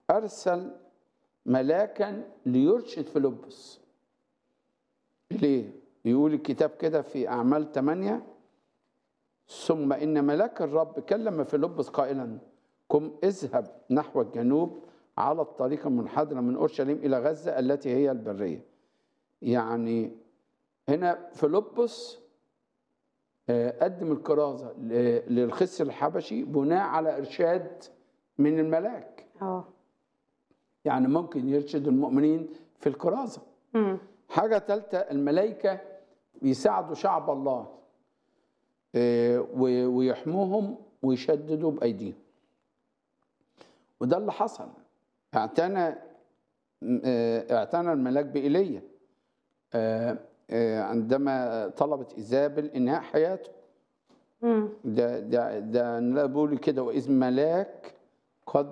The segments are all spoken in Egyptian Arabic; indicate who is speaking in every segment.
Speaker 1: أرسل ملاكا ليرشد فيلبس ليه؟ يقول الكتاب كده في أعمال 8 ثم إن ملاك الرب كلم فيلبس قائلا قم اذهب نحو الجنوب على الطريق المنحدرة من أورشليم إلى غزة التي هي البرية يعني هنا فيلبس آه، قدم الكرازة ل- للخس الحبشي بناء على إرشاد من الملاك
Speaker 2: اه
Speaker 1: يعني ممكن يرشد المؤمنين في الكرازة
Speaker 2: مم.
Speaker 1: حاجة ثالثة الملائكة بيساعدوا شعب الله آه، و- ويحموهم ويشددوا بأيديهم وده اللي حصل اعتنى آه، اعتنى الملاك بإيليا آه، آه، عندما طلبت إيزابل إنهاء حياته
Speaker 2: مم.
Speaker 1: ده ده ده أنا بقول كده وإذ ملاك قد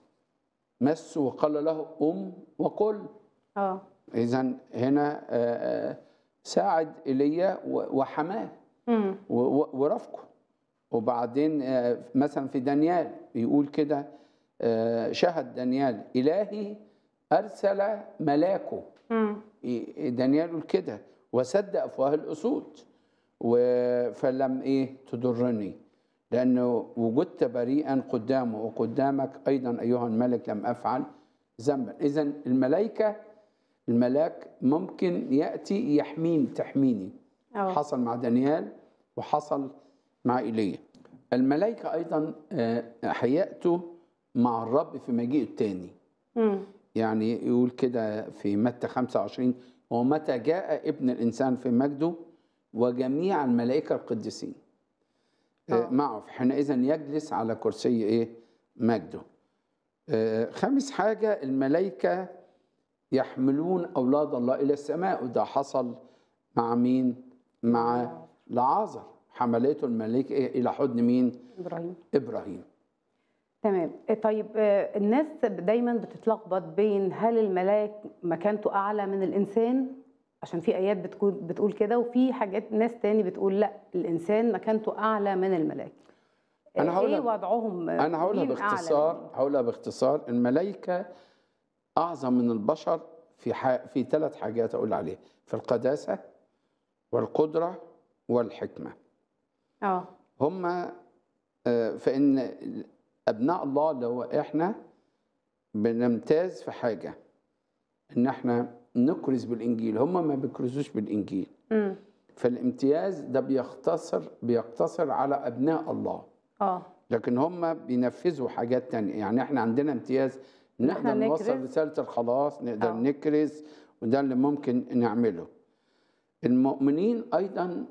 Speaker 1: مسه وقال له قم وقل
Speaker 2: اه
Speaker 1: إذا هنا آه، آه، ساعد ايليا و- وحماه
Speaker 2: مم.
Speaker 1: و- و- ورافقه وبعدين آه، مثلا في دانيال بيقول كده آه، شهد دانيال إلهي أرسل ملاكه
Speaker 2: مم.
Speaker 1: إيه- دانيال يقول كده وسد أفواه الأسود و- فلم إيه تضرني لأنه وجدت بريئا قدامه وقدامك أيضا أيها الملك لم أفعل ذنبا إذا الملائكة الملاك ممكن يأتي يحميني تحميني
Speaker 2: اه
Speaker 1: حصل مع دانيال وحصل مع ايليا الملائكه ايضا آه، هياتوا مع الرب في مجيئه الثاني
Speaker 2: مم.
Speaker 1: يعني يقول كده في متى 25 ومتى جاء ابن الانسان في مجده وجميع الملائكه القديسين آه،
Speaker 2: آه.
Speaker 1: معه حينئذ يجلس على كرسي ايه مجده آه، خامس حاجه الملائكه يحملون اولاد الله الى السماء وده حصل مع مين مع لعازر حملته الملائكه إيه؟ الى حضن مين
Speaker 2: ابراهيم
Speaker 1: ابراهيم
Speaker 2: تمام آه، طيب آه، الناس دايما بتتلخبط بين هل الملاك مكانته اعلى من الانسان عشان في ايات بتقول بتقول كده وفي حاجات ناس تاني بتقول لا الانسان مكانته اعلى من الملاك
Speaker 1: أنا
Speaker 2: آه،
Speaker 1: هقولها-
Speaker 2: ايه وضعهم
Speaker 1: انا هقولها
Speaker 2: مين أعلى
Speaker 1: باختصار
Speaker 2: من مين؟
Speaker 1: هقولها باختصار الملائكه اعظم من البشر في ح... في ثلاث حاجات اقول عليها في القداسه والقدره والحكمه
Speaker 2: اه
Speaker 1: هم آه، فان ابناء الله اللي هو احنا بنمتاز في حاجه ان احنا نكرز بالانجيل هم ما بيكرزوش بالانجيل
Speaker 2: امم
Speaker 1: فالامتياز ده بيختصر بيقتصر على ابناء الله
Speaker 2: اه
Speaker 1: لكن هم بينفذوا حاجات تانية يعني احنا عندنا امتياز
Speaker 2: إن إحنا
Speaker 1: نقدر نوصل
Speaker 2: نكرز.
Speaker 1: رسالة الخلاص نقدر
Speaker 2: آه.
Speaker 1: نكرز وده اللي ممكن نعمله المؤمنين أيضا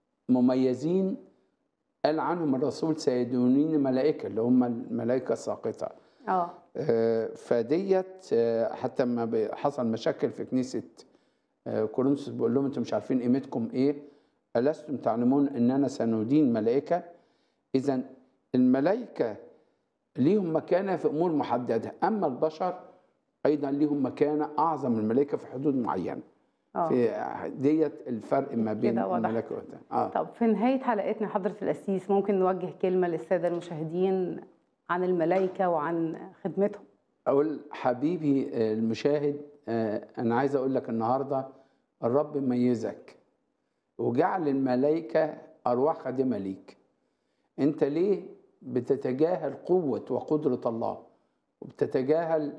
Speaker 1: مميزين قال عنهم الرسول سيدونين ملائكة اللي هم الملائكة الساقطة
Speaker 2: اه
Speaker 1: آه، فديت آه، حتى ما ب- حصل مشاكل في كنيسة آه، كورنثوس بيقول لهم انتم مش عارفين قيمتكم ايه ألستم تعلمون اننا سندين ملائكة اذا الملائكة ليهم مكانة في امور محددة اما البشر ايضا ليهم مكانة اعظم من الملائكة في حدود معينة
Speaker 2: اه
Speaker 1: في ديت الفرق ما بين
Speaker 2: كده وضحت.
Speaker 1: الملائكة والتانية. اه
Speaker 2: طب في نهاية حلقتنا حضرة القسيس ممكن نوجه كلمة للسادة المشاهدين عن الملائكة وعن خدمتهم
Speaker 1: أقول حبيبي آه، المشاهد آه، أنا عايز أقول لك النهاردة الرب ميزك وجعل الملائكة أرواح خادمة ليك أنت ليه بتتجاهل قوة وقدرة الله وبتتجاهل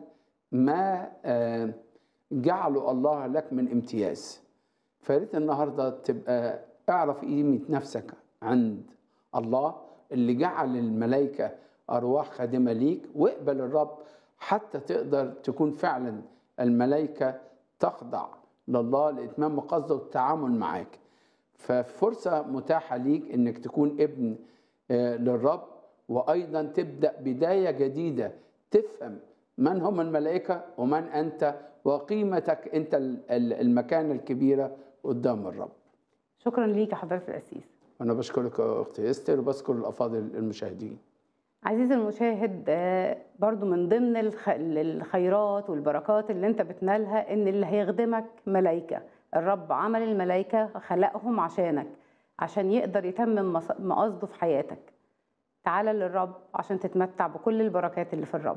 Speaker 1: ما آه، جعله الله لك من امتياز فريت النهارده تبقى اعرف قيمة نفسك عند الله اللي جعل الملائكة أرواح خادمة ليك واقبل الرب حتى تقدر تكون فعلا الملائكة تخضع لله لإتمام مقاصده والتعامل معاك ففرصة متاحة ليك إنك تكون ابن آه، للرب وأيضا تبدأ بداية جديدة تفهم من هم الملائكة ومن أنت وقيمتك أنت ال- ال- المكانة الكبيرة قدام الرب
Speaker 2: شكرا ليك يا حضرة القسيس
Speaker 1: أنا بشكرك يا أختي إستر وبشكر الأفاضل المشاهدين
Speaker 2: عزيزي المشاهد آه، برضو من ضمن الخ- الخيرات والبركات اللي انت بتنالها ان اللي هيخدمك ملائكة الرب عمل الملائكة خلقهم عشانك عشان يقدر يتمم مص- مقاصده في حياتك تعال للرب عشان تتمتع بكل البركات اللي في الرب